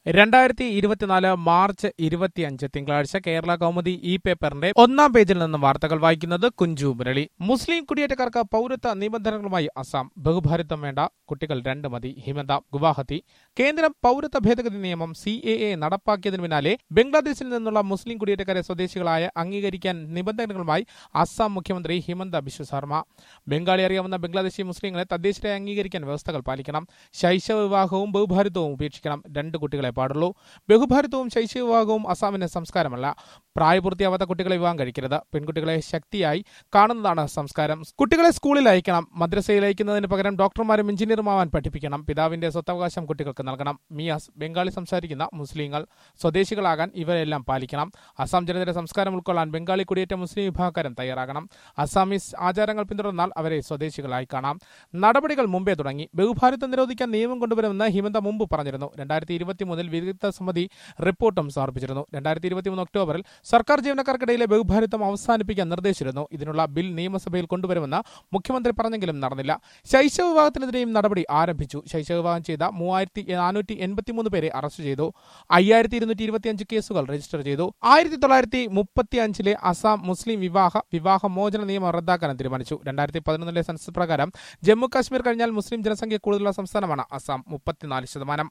രണ്ടായിരത്തി ഇരുപത്തിനാല് മാർച്ച് ഇരുപത്തിയഞ്ച് തിങ്കളാഴ്ച കേരള കൗമുദി ഇ പേപ്പറിന്റെ ഒന്നാം പേജിൽ നിന്ന് വാർത്തകൾ വായിക്കുന്നത് കുഞ്ചു മുരളി മുസ്ലിം കുടിയേറ്റക്കാർക്ക് പൗരത്വ നിബന്ധനകളുമായി അസം ബഹുഭാരിത്വം വേണ്ട കുട്ടികൾ രണ്ട് മതി ഹിമന്ത ഗുവാഹത്തി കേന്ദ്രം പൗരത്വ ഭേദഗതി നിയമം സി എ എ നടപ്പാക്കിയതിനു പിന്നാലെ ബംഗ്ലാദേശിൽ നിന്നുള്ള മുസ്ലിം കുടിയേറ്റക്കാരെ സ്വദേശികളായ അംഗീകരിക്കാൻ നിബന്ധനകളുമായി അസം മുഖ്യമന്ത്രി ഹിമന്ത ബിശ്വ ശർമ്മ ബംഗാളി അറിയാവുന്ന ബംഗ്ലാദേശി മുസ്ലിങ്ങളെ തദ്ദേശീയരായി അംഗീകരിക്കാൻ വ്യവസ്ഥകൾ പാലിക്കണം ശൈശവ വിവാഹവും ബഹുഭാരിത്വവും ഉപേക്ഷിക്കണം രണ്ട് കുട്ടികളെ പാടുള്ളൂ ബഹുഭാരിത്വവും ശൈശവ വിവാഹവും അസാമിന്റെ സംസ്കാരമല്ല പ്രായപൂർത്തിയാവാത്ത കുട്ടികളെ വിവാഹം കഴിക്കരുത് പെൺകുട്ടികളെ ശക്തിയായി കാണുന്നതാണ് സംസ്കാരം കുട്ടികളെ സ്കൂളിൽ അയക്കണം മദ്രസയിൽ അയക്കുന്നതിന് പകരം ഡോക്ടർമാരും എഞ്ചിനീയറുമാവാൻ പഠിപ്പിക്കണം പിതാവിന്റെ സ്വത്തവകാശം കുട്ടികൾക്ക് നൽകണം മിയാസ് ബംഗാളി സംസാരിക്കുന്ന മുസ്ലിങ്ങൾ സ്വദേശികളാകാൻ ഇവരെല്ലാം പാലിക്കണം അസാം ജനതയുടെ സംസ്കാരം ഉൾക്കൊള്ളാൻ ബംഗാളി കുടിയേറ്റ മുസ്ലിം വിഭാഗക്കാരൻ തയ്യാറാകണം അസാമീസ് ആചാരങ്ങൾ പിന്തുടർന്നാൽ അവരെ സ്വദേശികളായി കാണാം നടപടികൾ മുമ്പേ തുടങ്ങി ബഹുഭാരത്വം നിരോധിക്കാൻ നിയമം കൊണ്ടുവരുമെന്ന് ഹിമന്ത മുമ്പ് പറഞ്ഞിരുന്നു രണ്ടായിരത്തി ഇരുപത്തിമൂന്നിൽ വിദഗ്ധ സമിതി റിപ്പോർട്ടും സമർപ്പിച്ചിരുന്നു രണ്ടായിരത്തി ഇരുപത്തിമൂന്ന് ഒക്ടോബറിൽ സർക്കാർ ജീവനക്കാർക്കിടയിലെ ബഹുഭാരിത്വം അവസാനിപ്പിക്കാൻ നിർദ്ദേശിച്ചിരുന്നു ഇതിനുള്ള ബിൽ നിയമസഭയിൽ കൊണ്ടുവരുമെന്ന് മുഖ്യമന്ത്രി പറഞ്ഞെങ്കിലും നടന്നില്ല ശൈശവ വിവാഹത്തിനെതിരെയും നടപടി ആരംഭിച്ചു ശൈശവ വിവാഹം ചെയ്ത മൂവായിരത്തി നാനൂറ്റി എൺപത്തിമൂന്ന് പേരെ അറസ്റ്റ് ചെയ്തു അയ്യായിരത്തി ഇരുന്നൂറ്റി ഇരുപത്തിയഞ്ച് കേസുകൾ രജിസ്റ്റർ ചെയ്തു ആയിരത്തി തൊള്ളായിരത്തി മുപ്പത്തി അഞ്ചിലെ അസാം മുസ്ലിം വിവാഹ വിവാഹ മോചന നിയമം റദ്ദാക്കാൻ തീരുമാനിച്ചു രണ്ടായിരത്തി പതിനൊന്നിലെ സെൻസസ് പ്രകാരം ജമ്മു കാശ്മീർ കഴിഞ്ഞാൽ മുസ്ലിം ജനസംഖ്യ കൂടുതലുള്ള സംസ്ഥാനമാണ് അസാം മുപ്പത്തിനാല് ശതമാനം